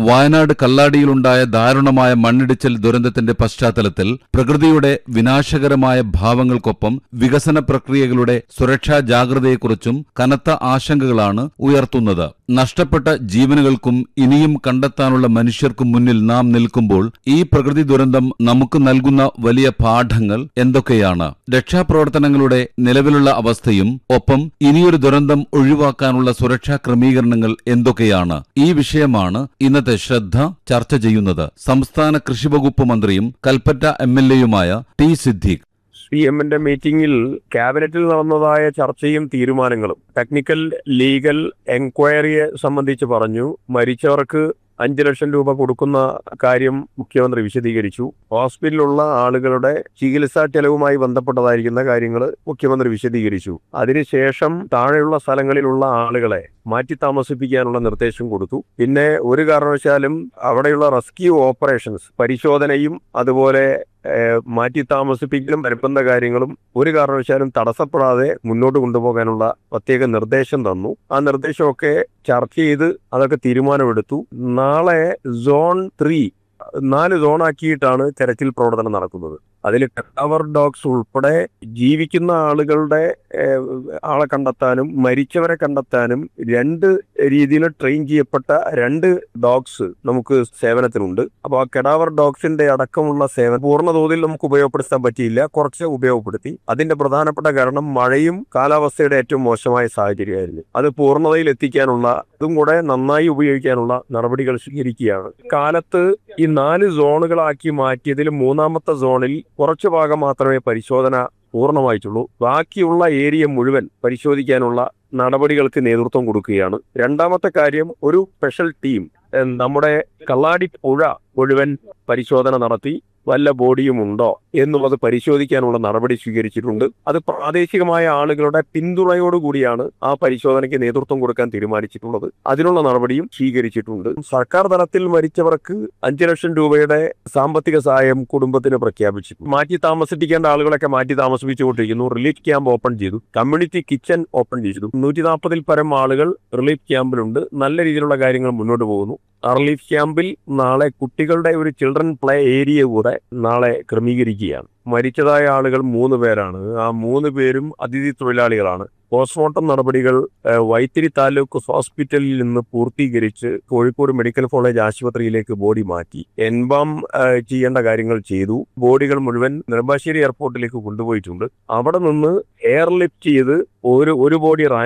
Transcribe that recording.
വയനാട് കല്ലാടിയിലുണ്ടായ ദാരുണമായ മണ്ണിടിച്ചിൽ ദുരന്തത്തിന്റെ പശ്ചാത്തലത്തിൽ പ്രകൃതിയുടെ വിനാശകരമായ ഭാവങ്ങൾക്കൊപ്പം വികസന പ്രക്രിയകളുടെ സുരക്ഷാ ജാഗ്രതയെക്കുറിച്ചും കനത്ത ആശങ്കകളാണ് ഉയർത്തുന്നത് നഷ്ടപ്പെട്ട ജീവനുകൾക്കും ഇനിയും കണ്ടെത്താനുള്ള മനുഷ്യർക്കും മുന്നിൽ നാം നിൽക്കുമ്പോൾ ഈ പ്രകൃതി ദുരന്തം നമുക്ക് നൽകുന്ന വലിയ പാഠങ്ങൾ എന്തൊക്കെയാണ് രക്ഷാപ്രവർത്തനങ്ങളുടെ നിലവിലുള്ള അവസ്ഥയും ഒപ്പം ഇനിയൊരു ദുരന്തം ഒഴിവാക്കാനുള്ള സുരക്ഷാ ക്രമീകരണങ്ങൾ എന്തൊക്കെയാണ് ഈ വിഷയമാണ് ഇന്നത്തെ ശ്രദ്ധ ചർച്ച ചെയ്യുന്നത് സംസ്ഥാന കൃഷിവകുപ്പ് മന്ത്രിയും കൽപ്പറ്റ എം എൽ എയുമായ ടി സിദ്ദീഖ് സി എമ്മിന്റെ മീറ്റിംഗിൽ ക്യാബിനറ്റിൽ നടന്നതായ ചർച്ചയും തീരുമാനങ്ങളും ടെക്നിക്കൽ ലീഗൽ എൻക്വയറിയെ സംബന്ധിച്ച് പറഞ്ഞു മരിച്ചവർക്ക് അഞ്ചു ലക്ഷം രൂപ കൊടുക്കുന്ന കാര്യം മുഖ്യമന്ത്രി വിശദീകരിച്ചു ഹോസ്പിറ്റലിലുള്ള ആളുകളുടെ ചികിത്സാ ചെലവുമായി ബന്ധപ്പെട്ടതായിരിക്കുന്ന കാര്യങ്ങൾ മുഖ്യമന്ത്രി വിശദീകരിച്ചു അതിനുശേഷം താഴെയുള്ള സ്ഥലങ്ങളിലുള്ള ആളുകളെ മാറ്റി താമസിപ്പിക്കാനുള്ള നിർദ്ദേശം കൊടുത്തു പിന്നെ ഒരു കാരണവശാലും അവിടെയുള്ള റെസ്ക്യൂ ഓപ്പറേഷൻസ് പരിശോധനയും അതുപോലെ ഏഹ്, മാറ്റി താമസിപ്പിക്കലും അനുബന്ധ കാര്യങ്ങളും ഒരു കാരണവശാലും തടസ്സപ്പെടാതെ മുന്നോട്ട് കൊണ്ടുപോകാനുള്ള പ്രത്യേക നിർദ്ദേശം തന്നു ആ നിർദ്ദേശമൊക്കെ ചർച്ച ചെയ്ത് അതൊക്കെ തീരുമാനമെടുത്തു നാളെ സോൺ ത്രീ നാല് സോണാക്കിയിട്ടാണ് തെരച്ചിൽ പ്രവർത്തനം നടക്കുന്നത് അതിൽ ടവർ ഡോഗ്സ് ഉൾപ്പെടെ ജീവിക്കുന്ന ആളുകളുടെ ഏഹ്, ആളെ കണ്ടെത്താനും മരിച്ചവരെ കണ്ടെത്താനും രണ്ട് രീതിയിൽ ട്രെയിൻ ചെയ്യപ്പെട്ട രണ്ട് ഡോഗ്സ് നമുക്ക് സേവനത്തിനുണ്ട് അപ്പോൾ ആ കെഡാവർ ഡോഗ്സിന്റെ അടക്കമുള്ള സേവനം പൂർണ്ണ തോതിൽ നമുക്ക് ഉപയോഗപ്പെടുത്താൻ പറ്റിയില്ല കുറച്ച് ഉപയോഗപ്പെടുത്തി അതിന്റെ പ്രധാനപ്പെട്ട കാരണം മഴയും കാലാവസ്ഥയുടെ ഏറ്റവും മോശമായ സാഹചര്യമായിരുന്നു അത് പൂർണ്ണതയിൽ എത്തിക്കാനുള്ള അതും കൂടെ നന്നായി ഉപയോഗിക്കാനുള്ള നടപടികൾ സ്വീകരിക്കുകയാണ് കാലത്ത് ഈ നാല് സോണുകളാക്കി മാറ്റിയതിൽ മൂന്നാമത്തെ സോണിൽ കുറച്ച് ഭാഗം മാത്രമേ പരിശോധന പൂർണ്ണമായിട്ടുള്ളൂ ബാക്കിയുള്ള ഏരിയ മുഴുവൻ പരിശോധിക്കാനുള്ള നടപടികൾക്ക് നേതൃത്വം കൊടുക്കുകയാണ് രണ്ടാമത്തെ കാര്യം ഒരു സ്പെഷ്യൽ ടീം ഏഹ്, നമ്മുടെ കള്ളാടി പുഴ മുഴുവൻ പരിശോധന നടത്തി വല്ല ബോഡിയും ഉണ്ടോ എന്നുള്ളത് പരിശോധിക്കാനുള്ള നടപടി സ്വീകരിച്ചിട്ടുണ്ട് അത് പ്രാദേശികമായ ആളുകളുടെ പിന്തുണയോടുകൂടിയാണ് ആ പരിശോധനയ്ക്ക് നേതൃത്വം കൊടുക്കാൻ തീരുമാനിച്ചിട്ടുള്ളത് അതിനുള്ള നടപടിയും സ്വീകരിച്ചിട്ടുണ്ട് സർക്കാർ തലത്തിൽ മരിച്ചവർക്ക് അഞ്ചു ലക്ഷം രൂപയുടെ സാമ്പത്തിക സഹായം കുടുംബത്തിന് പ്രഖ്യാപിച്ചു മാറ്റി താമസിപ്പിക്കേണ്ട ആളുകളൊക്കെ മാറ്റി താമസിപ്പിച്ചുകൊണ്ടിരിക്കുന്നു റിലീഫ് ക്യാമ്പ് ഓപ്പൺ ചെയ്തു കമ്മ്യൂണിറ്റി കിച്ചൺ ഓപ്പൺ ചെയ്തു നൂറ്റി നാൽപ്പതിൽ പരം ആളുകൾ റിലീഫ് ക്യാമ്പിലുണ്ട് നല്ല രീതിയിലുള്ള കാര്യങ്ങൾ മുന്നോട്ട് പോകുന്നു ആ റിലീഫ് ക്യാമ്പിൽ നാളെ കുട്ടികളുടെ ഒരു ചിൽഡ്രൻ പ്ലേ ഏരിയ കൂടെ നാളെ ക്രമീകരിക്കുകയാണ് മരിച്ചതായ ആളുകൾ മൂന്ന് പേരാണ് ആ മൂന്ന് പേരും അതിഥി തൊഴിലാളികളാണ് പോസ്റ്റ്മോർട്ടം നടപടികൾ ഏഹ്, വൈത്തിരി താലൂക്ക് ഹോസ്പിറ്റലിൽ നിന്ന് പൂർത്തീകരിച്ച് കോഴിക്കോട് മെഡിക്കൽ കോളേജ് ആശുപത്രിയിലേക്ക് ബോഡി മാറ്റി എൻബാം ഏഹ്, ചെയ്യേണ്ട കാര്യങ്ങൾ ചെയ്തു ബോഡികൾ മുഴുവൻ നെടുമ്പാശ്ശേരി എയർപോർട്ടിലേക്ക് കൊണ്ടുപോയിട്ടുണ്ട് അവിടെ നിന്ന് എയർലിഫ്റ്റ് ചെയ്ത് ഒരു ഒരു ബോഡി റാങ്ക്